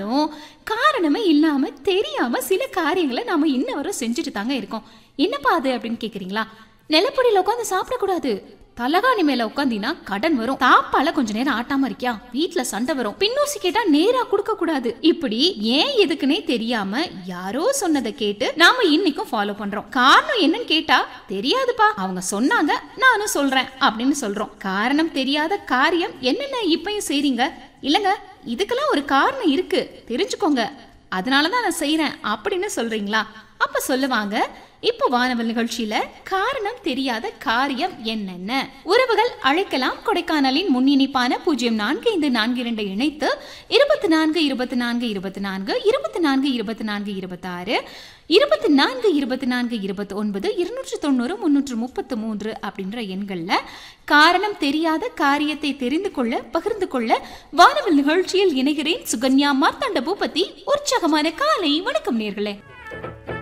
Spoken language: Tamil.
ஆனாலும் காரணமே இல்லாம தெரியாம சில காரியங்களை நாம இன்ன வரை செஞ்சுட்டு தாங்க இருக்கோம் என்னப்பா அது அப்படின்னு கேக்குறீங்களா நிலப்படியில உட்காந்து சாப்பிடக்கூடாது தலகாணி மேல உட்காந்தினா கடன் வரும் தாப்பால கொஞ்ச நேரம் ஆட்டாம இருக்கியா வீட்ல சண்டை வரும் பின்னூசி கேட்டா நேரா கொடுக்க கூடாது இப்படி ஏன் எதுக்குன்னே தெரியாம யாரோ சொன்னதை கேட்டு நாம இன்னைக்கும் ஃபாலோ பண்றோம் காரணம் என்னன்னு கேட்டா தெரியாதுப்பா அவங்க சொன்னாங்க நானும் சொல்றேன் அப்படின்னு சொல்றோம் காரணம் தெரியாத காரியம் என்னென்ன இப்பயும் செய்றீங்க இல்லங்க இதுக்கெல்லாம் ஒரு காரணம் இருக்கு தெரிஞ்சுக்கோங்க அதனாலதான் நான் செய்றேன் அப்படின்னு சொல்றீங்களா அப்ப சொல்லுவாங்க இப்போ வானவல் நிகழ்ச்சியில காரணம் தெரியாத காரியம் என்னென்ன உறவுகள் அழைக்கலாம் கொடைக்கானலின் முன் இணைப்பான பூஜ்ஜியம் நான்கு ஐந்து நான்கு இரண்டை இணைத்து இருபத்தி நான்கு இருபத்தி நான்கு இருபத்தி நான்கு இருபத்தி நான்கு இருபத்தி நான்கு இருபத்தாறு இருபத்தி நான்கு இருபத்தி நான்கு இருபத்தி ஒன்பது இருநூற்று தொண்ணூறு முன்னூற்று முப்பத்து மூன்று அப்படின்ற எண்கள்ல காரணம் தெரியாத காரியத்தை தெரிந்து கொள்ள பகிர்ந்து கொள்ள வானவல் நிகழ்ச்சியில் இணைகிறேன் சுகன்யா மார்த்தாண்ட பூபதி உற்சாகமான காலை வணக்கம் நேர்களே